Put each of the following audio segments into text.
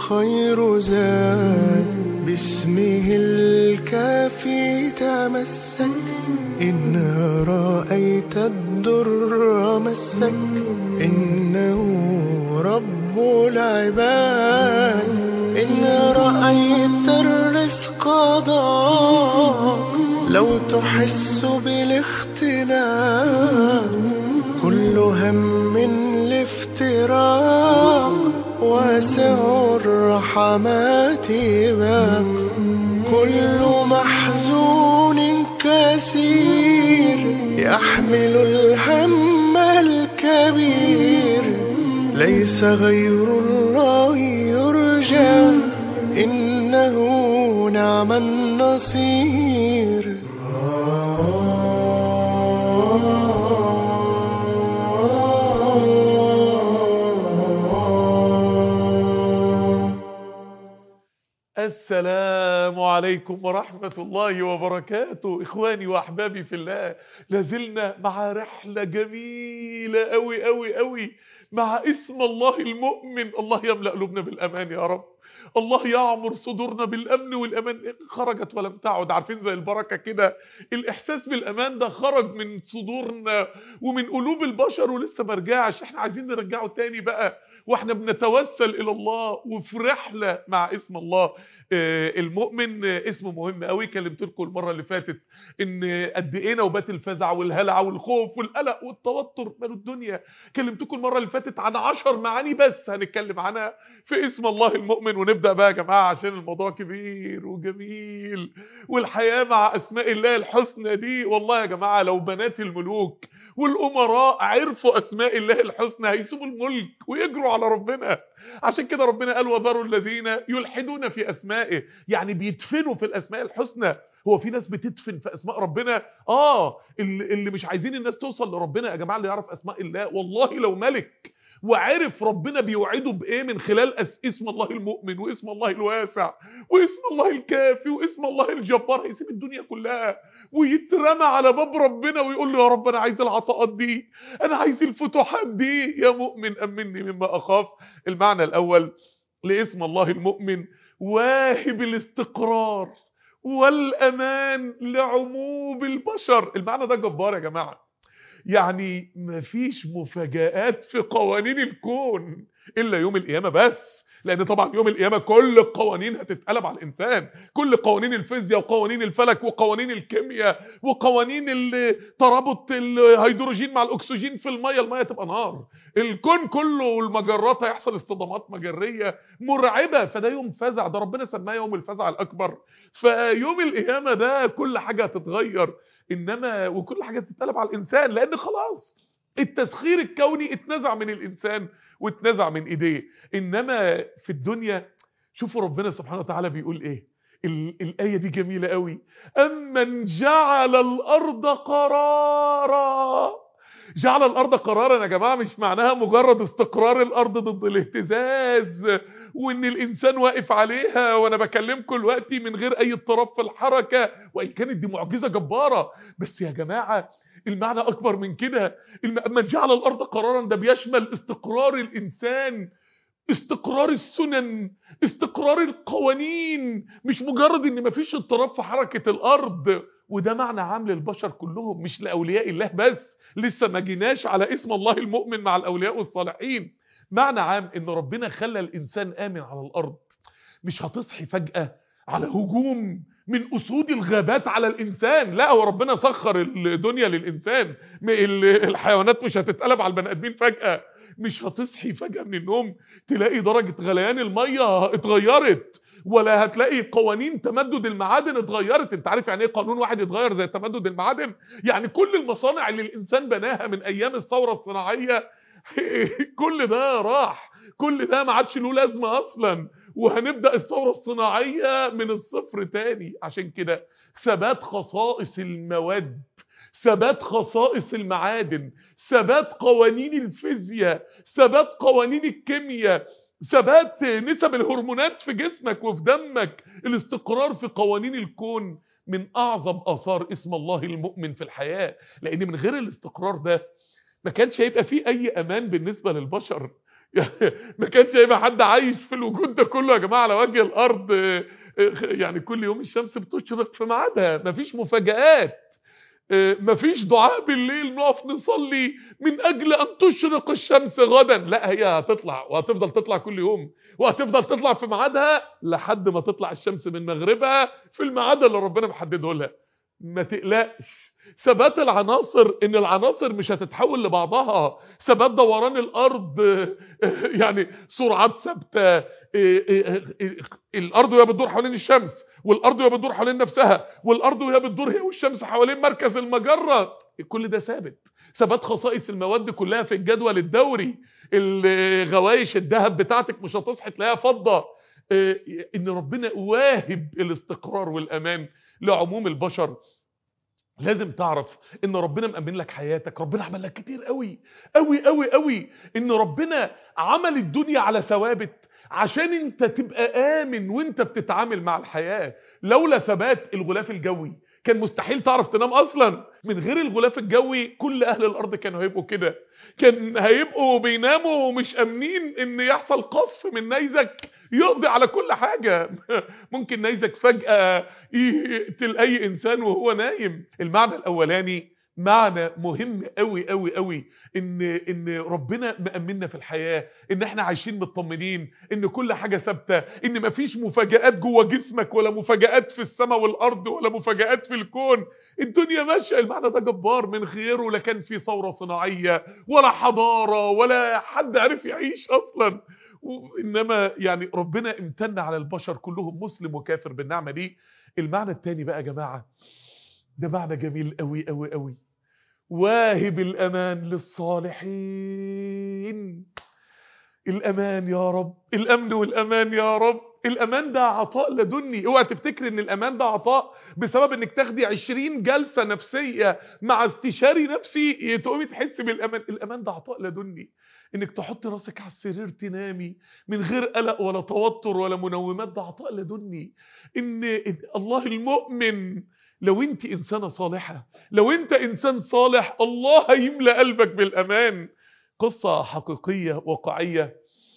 خير زاد باسمه الكافي تمسك إن رأيت الدر مسك إنه رب العباد إن رأيت الرزق ضاق لو تحس بالاختلاف كل هم الافتراق واسع الرحمات باب كل محزون كثير يحمل الهم الكبير ليس غير الله يرجى إنه نعم النصير السلام عليكم ورحمة الله وبركاته إخواني وأحبابي في الله لازلنا مع رحلة جميلة أوي أوي أوي مع اسم الله المؤمن الله يملأ قلوبنا بالأمان يا رب الله يعمر صدورنا بالأمن والأمان خرجت ولم تعد عارفين زي البركة كده الإحساس بالأمان ده خرج من صدورنا ومن قلوب البشر ولسه ما رجعش احنا عايزين نرجعه تاني بقى واحنا بنتوسل الى الله وفي رحله مع اسم الله المؤمن اسمه مهم قوي كلمت لكم المره اللي فاتت ان قد ايه نوبات الفزع والهلع والخوف والقلق والتوتر مالوا الدنيا كلمتكم المره اللي فاتت عن عشر معاني بس هنتكلم عنها في اسم الله المؤمن ونبدا بقى يا جماعه عشان الموضوع كبير وجميل والحياه مع اسماء الله الحسنى دي والله يا جماعه لو بنات الملوك والامراء عرفوا اسماء الله الحسنى هيسيبوا الملك ويجروا على ربنا عشان كده ربنا قال وذروا الذين يلحدون في اسمائه يعني بيدفنوا في الاسماء الحسنى هو في ناس بتدفن في اسماء ربنا اه اللي, اللي مش عايزين الناس توصل لربنا يا جماعه اللي يعرف اسماء الله والله لو ملك وعرف ربنا بيوعده بايه من خلال اسم الله المؤمن واسم الله الواسع واسم الله الكافي واسم الله الجبار هيسيب الدنيا كلها ويترمى على باب ربنا ويقول له يا رب انا عايز العطاءات دي انا عايز الفتوحات دي يا مؤمن امني مما اخاف المعنى الاول لاسم الله المؤمن واهب الاستقرار والامان لعموم البشر المعنى ده جبار يا جماعه يعني مفيش مفاجآت في قوانين الكون إلا يوم القيامة بس لأن طبعا يوم القيامة كل القوانين هتتقلب على الإنسان كل قوانين الفيزياء وقوانين الفلك وقوانين الكيمياء وقوانين ترابط الهيدروجين مع الأكسجين في المية المية تبقى نار الكون كله والمجرات هيحصل اصطدامات مجرية مرعبة فده يوم فزع ده ربنا سماه يوم الفزع الأكبر فيوم القيامة ده كل حاجة هتتغير انما وكل حاجه تتقلب على الانسان لان خلاص التسخير الكوني اتنزع من الانسان واتنزع من ايديه انما في الدنيا شوفوا ربنا سبحانه وتعالى بيقول ايه الايه دي جميله قوي امن جعل الارض قرارا جعل الارض قرارا يا جماعه مش معناها مجرد استقرار الارض ضد الاهتزاز وان الانسان واقف عليها وانا بكلمكم دلوقتي من غير اي اضطراب في الحركه وان كانت دي معجزه جباره بس يا جماعه المعنى اكبر من كده من جعل الارض قرارا ده بيشمل استقرار الانسان استقرار السنن استقرار القوانين مش مجرد ان مفيش اضطراب في حركه الارض وده معنى عام للبشر كلهم مش لاولياء الله بس لسه ما جيناش على اسم الله المؤمن مع الاولياء والصالحين معنى عام ان ربنا خلى الانسان امن على الارض مش هتصحي فجأة على هجوم من اسود الغابات على الانسان لا هو ربنا سخر الدنيا للانسان الحيوانات مش هتتقلب على البني ادمين فجأة مش هتصحي فجأة من النوم تلاقي درجة غليان المية اتغيرت ولا هتلاقي قوانين تمدد المعادن اتغيرت انت عارف يعني ايه قانون واحد يتغير زي تمدد المعادن يعني كل المصانع اللي الانسان بناها من ايام الثوره الصناعيه كل ده راح كل ده ما عادش له لازمه اصلا وهنبدا الثوره الصناعيه من الصفر تاني عشان كده ثبات خصائص المواد ثبات خصائص المعادن ثبات قوانين الفيزياء ثبات قوانين الكيمياء ثبات نسب الهرمونات في جسمك وفي دمك الاستقرار في قوانين الكون من اعظم اثار اسم الله المؤمن في الحياه لان من غير الاستقرار ده ما كانش هيبقى فيه اي امان بالنسبه للبشر ما كانش هيبقى حد عايش في الوجود ده كله يا جماعه على وجه الارض آه، آه، يعني كل يوم الشمس بتشرق في ميعادها مفيش مفاجآت آه، مفيش دعاء بالليل نقف نصلي من اجل ان تشرق الشمس غدا لا هي هتطلع وهتفضل تطلع كل يوم وهتفضل تطلع في ميعادها لحد ما تطلع الشمس من مغربها في الميعاد اللي ربنا محدده لها ما تقلقش ثبات العناصر ان العناصر مش هتتحول لبعضها ثبات دوران الارض آه، آه، يعني سرعات ثابته آه، آه، آه، الارض وهي بتدور حوالين الشمس والارض وهي بتدور حوالين نفسها والارض وهي بتدور هي والشمس حوالين مركز المجره كل ده ثابت ثبات خصائص المواد كلها في الجدول الدوري الغوايش الذهب بتاعتك مش هتصحي تلاقيها فضه آه، ان ربنا واهب الاستقرار والامان لعموم البشر لازم تعرف ان ربنا مأمن لك حياتك ربنا عمل لك كتير قوي قوي قوي قوي ان ربنا عمل الدنيا على ثوابت عشان انت تبقى امن وانت بتتعامل مع الحياة لولا ثبات الغلاف الجوي كان مستحيل تعرف تنام اصلا من غير الغلاف الجوي كل اهل الارض كانوا هيبقوا كده كان هيبقوا بيناموا ومش امنين ان يحصل قصف من نيزك يقضي على كل حاجة ممكن نيزك فجأة يقتل اي انسان وهو نايم المعنى الاولاني معنى مهم قوي قوي قوي ان ان ربنا مأمننا في الحياة ان احنا عايشين مطمنين ان كل حاجة ثابته ان مفيش مفاجآت جوه جسمك ولا مفاجآت في السماء والارض ولا مفاجآت في الكون الدنيا ماشيه المعنى ده جبار من غيره لا كان في ثورة صناعية ولا حضارة ولا حد عرف يعيش اصلا انما يعني ربنا امتن على البشر كلهم مسلم وكافر بالنعمة دي المعنى التاني بقى يا جماعة ده معنى جميل قوي قوي قوي واهب الامان للصالحين الامان يا رب الامن والامان يا رب الامان ده عطاء لدني اوعى تفتكر ان الامان ده عطاء بسبب انك تاخدي 20 جلسه نفسيه مع استشاري نفسي تقومي تحسي بالامان الامان ده عطاء لدني انك تحطي راسك على السرير تنامي من غير قلق ولا توتر ولا منومات ده عطاء لدني ان إن الله المؤمن لو انت انسانه صالحه لو انت انسان صالح الله هيملى قلبك بالامان قصه حقيقيه واقعيه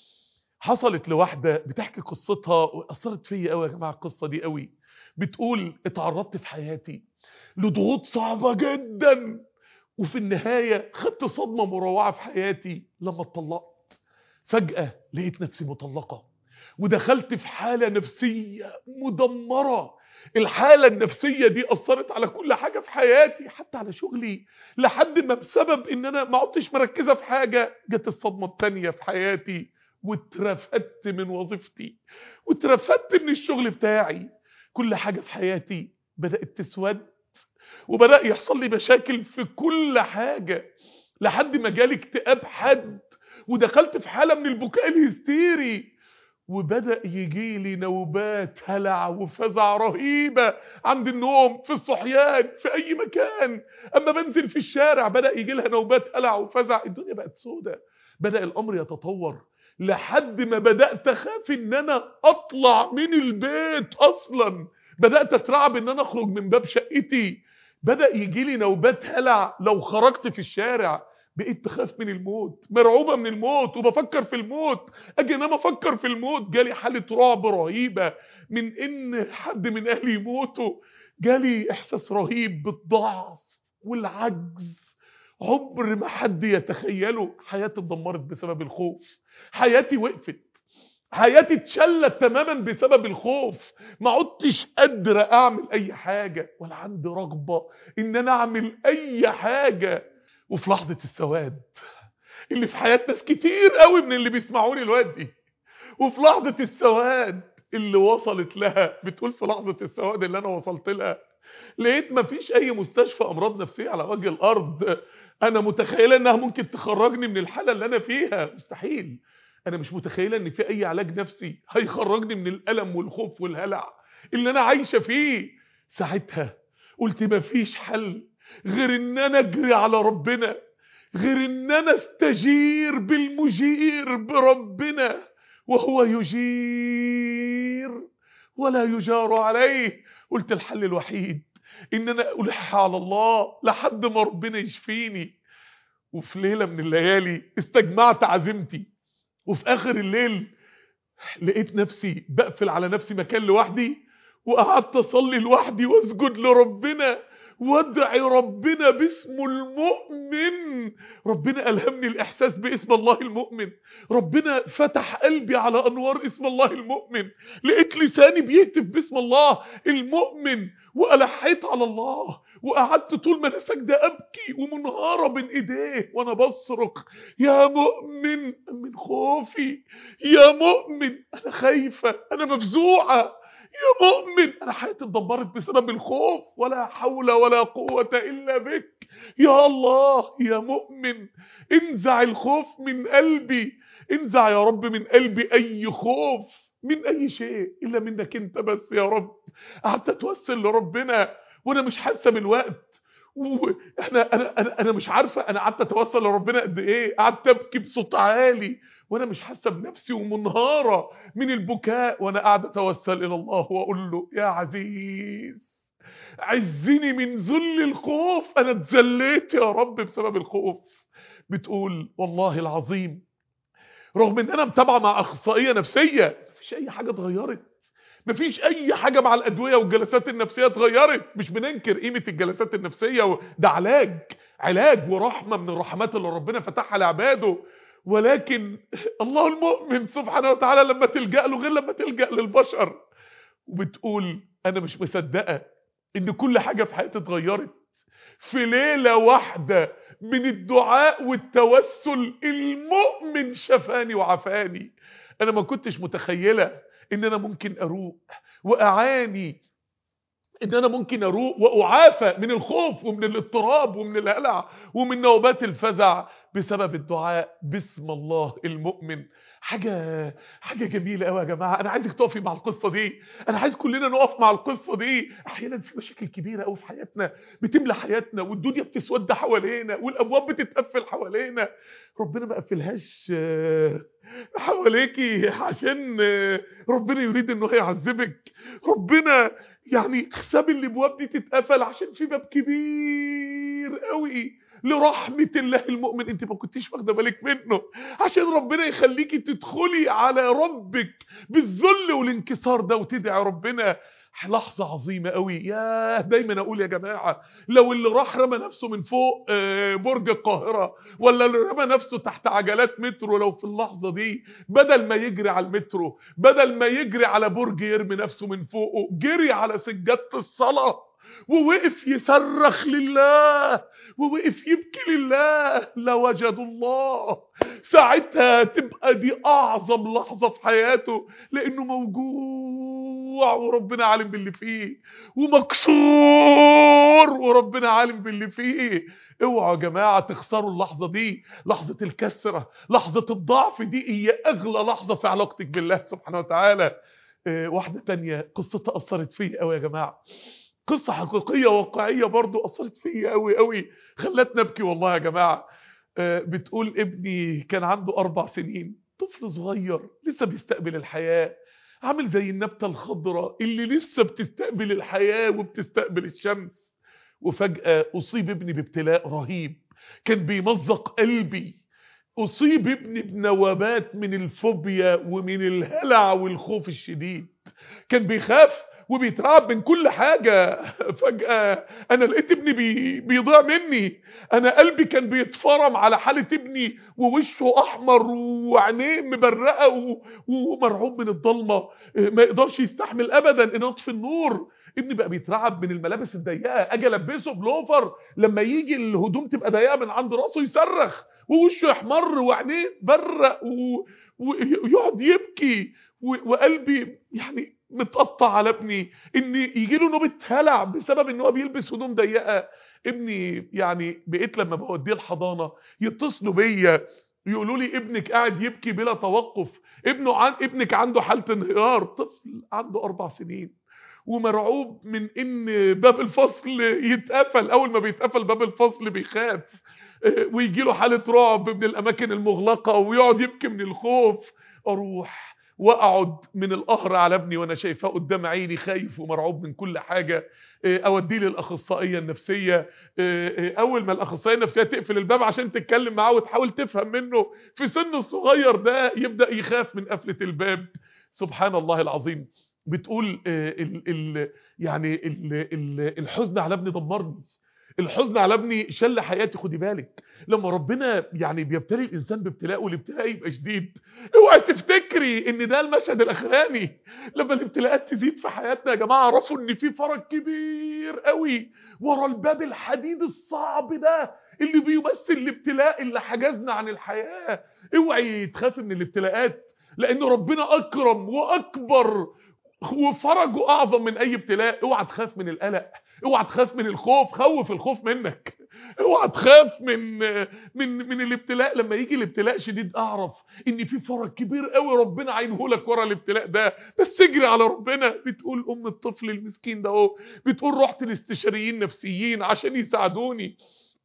حصلت لواحده بتحكي قصتها واثرت فيا قوي يا جماعه القصه دي قوي بتقول اتعرضت في حياتي لضغوط صعبه جدا وفي النهايه خدت صدمه مروعه في حياتي لما اتطلقت فجاه لقيت نفسي مطلقه ودخلت في حاله نفسيه مدمره الحالة النفسية دي أثرت على كل حاجة في حياتي حتى على شغلي لحد ما بسبب إن أنا ما عدتش مركزة في حاجة جت الصدمة التانية في حياتي واترفدت من وظيفتي واترفدت من الشغل بتاعي كل حاجة في حياتي بدأت تسود وبدأ يحصل لي مشاكل في كل حاجة لحد ما جالي اكتئاب حد ودخلت في حالة من البكاء الهستيري وبدأ يجي لي نوبات هلع وفزع رهيبة عند النوم في الصحيان في أي مكان أما بنزل في الشارع بدأ يجي لها نوبات هلع وفزع الدنيا بقت سودة بدأ الأمر يتطور لحد ما بدأت أخاف إن أنا أطلع من البيت أصلا بدأت أترعب إن أنا أخرج من باب شقتي بدأ يجي لي نوبات هلع لو خرجت في الشارع بقيت بخاف من الموت مرعوبة من الموت وبفكر في الموت اجي انام افكر في الموت جالي حالة رعب رهيبة من ان حد من اهلي يموتوا جالي احساس رهيب بالضعف والعجز عمر ما حد يتخيله حياتي اتدمرت بسبب الخوف حياتي وقفت حياتي اتشلت تماما بسبب الخوف ما عدتش قادرة اعمل اي حاجة ولا عندي رغبة ان انا اعمل اي حاجة وفي لحظة السواد اللي في حياة ناس كتير قوي من اللي بيسمعوني دلوقتي وفي لحظة السواد اللي وصلت لها بتقول في لحظة السواد اللي انا وصلت لها لقيت مفيش اي مستشفى امراض نفسية على وجه الارض انا متخيلة انها ممكن تخرجني من الحالة اللي انا فيها مستحيل انا مش متخيلة ان في اي علاج نفسي هيخرجني من الالم والخوف والهلع اللي انا عايشة فيه ساعتها قلت مفيش حل غير ان انا اجري على ربنا غير ان انا استجير بالمجير بربنا وهو يجير ولا يجار عليه قلت الحل الوحيد ان انا الح على الله لحد ما ربنا يشفيني وفي ليلة من الليالي استجمعت عزيمتي وفي اخر الليل لقيت نفسي بقفل على نفسي مكان لوحدي وقعدت اصلي لوحدي واسجد لربنا وادعي ربنا باسمه المؤمن ربنا الهمني الاحساس باسم الله المؤمن ربنا فتح قلبي على انوار اسم الله المؤمن لقيت لساني بيهتف باسم الله المؤمن والحيت على الله وقعدت طول ما انا ساجده ابكي ومنهاره بين ايديه وانا بصرخ يا مؤمن من خوفي يا مؤمن انا خايفه انا مفزوعه يا مؤمن انا حياتي اتدمرت بسبب الخوف ولا حول ولا قوة الا بك يا الله يا مؤمن انزع الخوف من قلبي انزع يا رب من قلبي اي خوف من اي شيء الا منك انت بس يا رب قعدت اتوسل لربنا وانا مش حاسه بالوقت وانا انا انا انا مش عارفه انا قعدت اتوسل لربنا قد ايه قعدت ابكي بصوت عالي وانا مش حاسه بنفسي ومنهاره من البكاء وانا قاعد اتوسل الى الله واقول له يا عزيز عزني من ذل الخوف انا اتذليت يا رب بسبب الخوف بتقول والله العظيم رغم ان انا متابعه مع اخصائيه نفسيه مفيش اي حاجه اتغيرت مفيش اي حاجه مع الادويه والجلسات النفسيه اتغيرت مش بننكر قيمه الجلسات النفسيه ده علاج علاج ورحمه من الرحمات اللي ربنا فتحها لعباده ولكن الله المؤمن سبحانه وتعالى لما تلجأ له غير لما تلجأ للبشر وبتقول انا مش مصدقه ان كل حاجه في حياتي اتغيرت في ليله واحده من الدعاء والتوسل المؤمن شفاني وعفاني انا ما كنتش متخيله ان انا ممكن اروق واعاني ان انا ممكن اروق واعافى من الخوف ومن الاضطراب ومن الهلع ومن نوبات الفزع بسبب الدعاء باسم الله المؤمن حاجه حاجه جميله قوي يا جماعه انا عايزك تقفي مع القصه دي انا عايز كلنا نقف مع القصه دي احيانا في مشاكل كبيره قوي في حياتنا بتملى حياتنا والدنيا بتسود حوالينا والابواب بتتقفل حوالينا ربنا ما قفلهاش حواليكي عشان ربنا يريد انه يعذبك ربنا يعني ساب الابواب دي تتقفل عشان في باب كبير قوي لرحمة الله المؤمن انت ما كنتيش واخده بالك منه عشان ربنا يخليكي تدخلي على ربك بالذل والانكسار ده وتدعي ربنا لحظة عظيمة قوي يا دايما اقول يا جماعة لو اللي راح رمى نفسه من فوق برج القاهرة ولا اللي رمى نفسه تحت عجلات مترو لو في اللحظة دي بدل ما يجري على المترو بدل ما يجري على برج يرمي نفسه من فوقه جري على سجادة الصلاة ووقف يصرخ لله ووقف يبكي لله لوجدوا الله ساعتها تبقى دي اعظم لحظة في حياته لانه موجوع وربنا عالم باللي فيه ومكسور وربنا عالم باللي فيه اوعوا يا جماعة تخسروا اللحظة دي لحظة الكسرة لحظة الضعف دي هي اغلى لحظة في علاقتك بالله سبحانه وتعالى اه واحدة تانية قصتها اثرت فيا قوي يا جماعة قصة حقيقية واقعية برضو أثرت فيا قوي قوي خلتني أبكي والله يا جماعة بتقول ابني كان عنده أربع سنين طفل صغير لسه بيستقبل الحياة عامل زي النبتة الخضراء اللي لسه بتستقبل الحياة وبتستقبل الشمس وفجأة أصيب ابني بابتلاء رهيب كان بيمزق قلبي أصيب ابني بنوبات من الفوبيا ومن الهلع والخوف الشديد كان بيخاف وبيترعب من كل حاجة فجأة أنا لقيت ابني بي بيضيع مني أنا قلبي كان بيتفرم على حالة ابني ووشه أحمر وعينيه مبرقة ومرعوب من الضلمة ما يقدرش يستحمل أبدا إن أطفي النور ابني بقى بيترعب من الملابس الضيقة أجي ألبسه بلوفر لما يجي الهدوم تبقى ضيقة من عند راسه يصرخ ووشه يحمر وعينيه برق ويقعد يبكي وقلبي يعني متقطع على ابني ان يجي له نوبه هلع بسبب ان هو بيلبس هدوم ضيقه ابني يعني بقيت لما بوديه الحضانه يتصلوا بيا يقولوا لي ابنك قاعد يبكي بلا توقف ابنه عن ابنك عنده حاله انهيار طفل عنده اربع سنين ومرعوب من ان باب الفصل يتقفل اول ما بيتقفل باب الفصل بيخاف ويجي له حاله رعب من الاماكن المغلقه ويقعد يبكي من الخوف اروح واقعد من القهر على ابني وانا شايفاه قدام عيني خايف ومرعوب من كل حاجه اوديه للاخصائيه النفسيه اول ما الاخصائيه النفسيه تقفل الباب عشان تتكلم معاه وتحاول تفهم منه في سنه الصغير ده يبدا يخاف من قفله الباب سبحان الله العظيم بتقول ال ال يعني ال ال الحزن على ابني دمرني الحزن على ابني شل حياتي خدي بالك لما ربنا يعني بيبتلي الانسان بابتلاء والابتلاء يبقى شديد اوعي تفتكري ان ده المشهد الاخراني لما الابتلاءات تزيد في حياتنا يا جماعه اعرفوا ان في فرق كبير قوي ورا الباب الحديد الصعب ده اللي بيمثل الابتلاء اللي حجزنا عن الحياه اوعي تخافي من الابتلاءات لان ربنا اكرم واكبر وفرجه اعظم من اي ابتلاء اوعى تخاف من القلق اوعى تخاف من الخوف خوف الخوف منك اوعى تخاف من من من الابتلاء لما يجي الابتلاء شديد اعرف ان في فرج كبير قوي ربنا عينه لك ورا الابتلاء ده بس اجري على ربنا بتقول ام الطفل المسكين ده اهو بتقول رحت لاستشاريين نفسيين عشان يساعدوني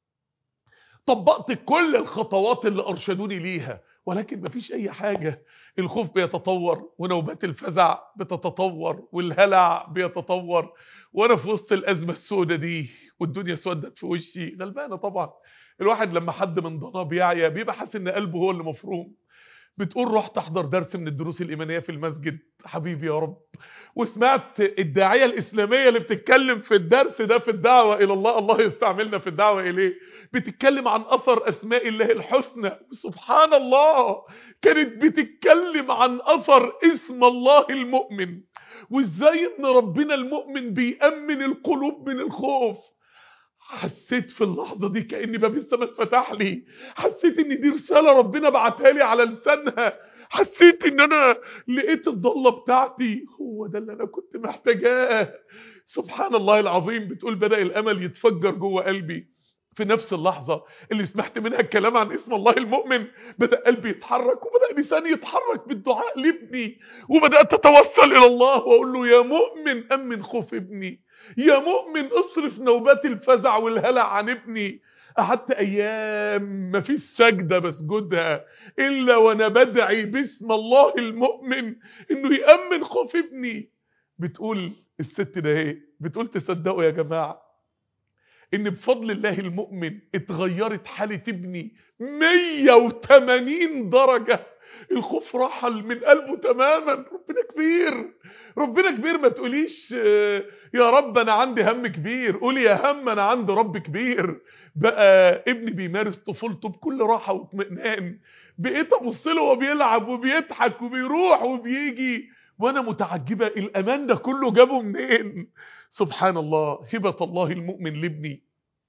طبقت كل الخطوات اللي ارشدوني ليها ولكن مفيش اي حاجة الخوف بيتطور ونوبات الفزع بتتطور والهلع بيتطور وانا في وسط الازمة السوداء دي والدنيا سودت في وشي غلبانة طبعا الواحد لما حد من ضناه بيعيا بيبقى حاسس ان قلبه هو اللي مفروم بتقول رحت احضر درس من الدروس الايمانيه في المسجد حبيبي يا رب وسمعت الداعيه الاسلاميه اللي بتتكلم في الدرس ده في الدعوه الى الله الله يستعملنا في الدعوه اليه بتتكلم عن اثر اسماء الله الحسنى سبحان الله كانت بتتكلم عن اثر اسم الله المؤمن وازاي ان ربنا المؤمن بيأمن القلوب من الخوف حسيت في اللحظة دي كأن باب السماء اتفتح لي حسيت ان دي رسالة ربنا بعتها لي على لسانها حسيت ان انا لقيت الضلة بتاعتي هو ده اللي انا كنت محتاجاه سبحان الله العظيم بتقول بدأ الامل يتفجر جوه قلبي في نفس اللحظة اللي سمعت منها الكلام عن اسم الله المؤمن بدأ قلبي يتحرك وبدأ لساني يتحرك بالدعاء لابني وبدأت أتوسل إلى الله وأقول له يا مؤمن أمن خوف ابني يا مؤمن اصرف نوبات الفزع والهلع عن ابني قعدت ايام مفيش سجده بسجدها الا وانا بدعي باسم الله المؤمن انه يامن خوف ابني بتقول الست ده ايه بتقول تصدقوا يا جماعه ان بفضل الله المؤمن اتغيرت حاله ابني 180 درجه الخوف رحل من قلبه تماما ربنا كبير ربنا كبير ما تقوليش يا رب انا عندي هم كبير قولي يا هم انا عندي رب كبير بقى ابني بيمارس طفولته بكل راحه واطمئنان بقيت ابص له وهو بيلعب وبيضحك وبيروح وبيجي وانا متعجبه الامان ده كله جابه منين سبحان الله هبه الله المؤمن لابني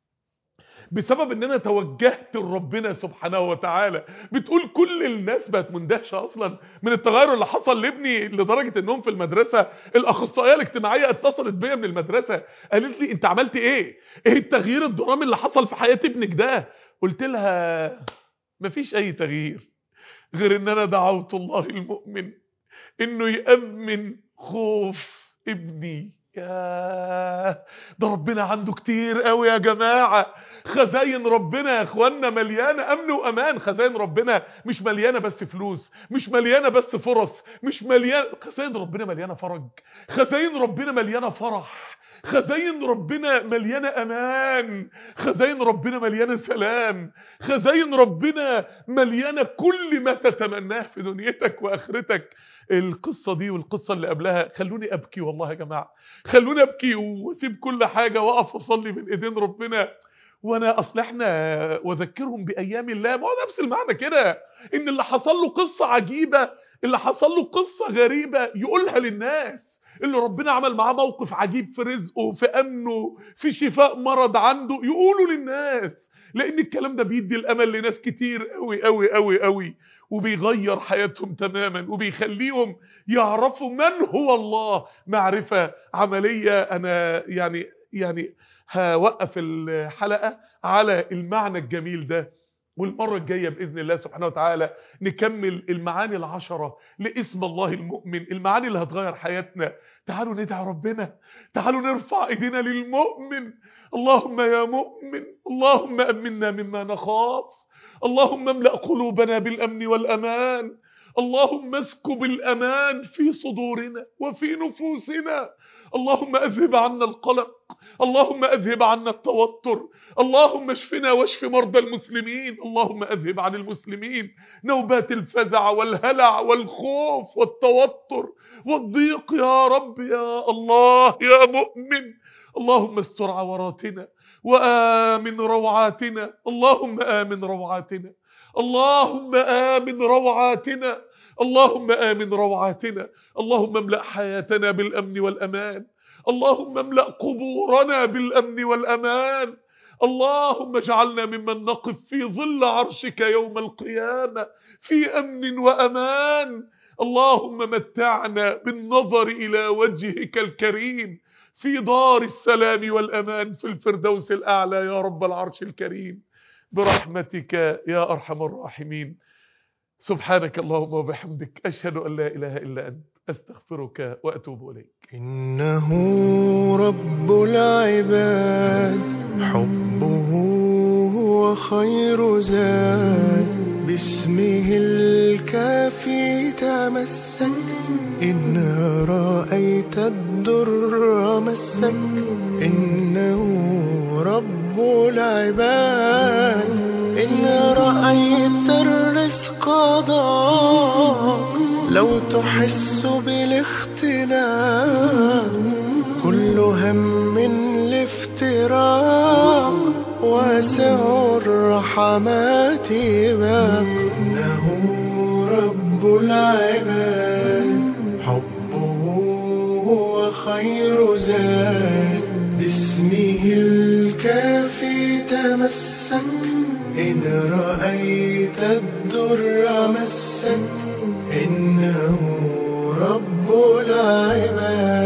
بسبب ان انا توجهت لربنا سبحانه وتعالى بتقول كل الناس بقت مندهشه اصلا من التغير اللي حصل لابني لدرجه انهم في المدرسه الاخصائيه الاجتماعيه اتصلت بيا من المدرسه قالت لي انت عملت ايه ايه التغيير الدرامي اللي حصل في حياه ابنك ده قلت لها مفيش اي تغيير غير ان انا دعوت الله المؤمن انه يامن خوف ابني ياه ده ربنا عنده كتير قوي يا جماعة خزاين ربنا يا اخوانا مليانة امن وامان خزاين ربنا مش مليانة بس فلوس مش مليانة بس فرص مش مليانة خزاين ربنا مليانة فرج خزاين ربنا مليانة فرح خزاين ربنا مليانة امان خزاين ربنا مليانة سلام خزاين ربنا مليانة كل ما تتمناه في دنيتك واخرتك القصة دي والقصة اللي قبلها خلوني ابكي والله يا جماعة خلوني ابكي واسيب كل حاجة واقف اصلي من ايدين ربنا وانا اصل احنا واذكرهم بايام الله ما هو نفس المعنى كده ان اللي حصل له قصة عجيبة اللي حصل له قصة غريبة يقولها للناس اللي ربنا عمل معاه موقف عجيب في رزقه في امنه في شفاء مرض عنده يقولوا للناس لان الكلام ده بيدي الامل لناس كتير قوي قوي قوي قوي وبيغير حياتهم تماما وبيخليهم يعرفوا من هو الله معرفة عملية انا يعني يعني هوقف الحلقة على المعنى الجميل ده والمرة الجاية بإذن الله سبحانه وتعالى نكمل المعاني العشرة لاسم الله المؤمن المعاني اللي هتغير حياتنا تعالوا ندعي ربنا تعالوا نرفع ايدينا للمؤمن اللهم يا مؤمن اللهم أمنا مما نخاف اللهم املأ قلوبنا بالأمن والأمان اللهم اسكب الأمان في صدورنا وفي نفوسنا اللهم اذهب عنا القلق اللهم اذهب عنا التوتر اللهم اشفنا واشف مرضى المسلمين اللهم اذهب عن المسلمين نوبات الفزع والهلع والخوف والتوتر والضيق يا رب يا الله يا مؤمن اللهم استر عوراتنا وآمن روعاتنا اللهم آمن روعاتنا اللهم آمن روعاتنا اللهم آمن روعاتنا اللهم املأ حياتنا بالأمن والأمان اللهم املأ قبورنا بالأمن والأمان اللهم اجعلنا ممن نقف في ظل عرشك يوم القيامة في أمن وأمان اللهم متعنا بالنظر إلى وجهك الكريم في دار السلام والأمان في الفردوس الأعلى يا رب العرش الكريم برحمتك يا أرحم الراحمين سبحانك اللهم وبحمدك أشهد أن لا إله إلا أنت أستغفرك وأتوب إليك إنه رب العباد حبه هو خير زاد باسمه الكافي تمسك إن رأيت الدر مسك إنه رب العباد إن رأيت الرزق ضاق لو تحس بالاختناق كل هم الافتراق واسع الرحمات باب إنه رب العباد حبه هو خير زاد باسمه الكافي تمسك إن رأيت الدر مسك إنه رب العباد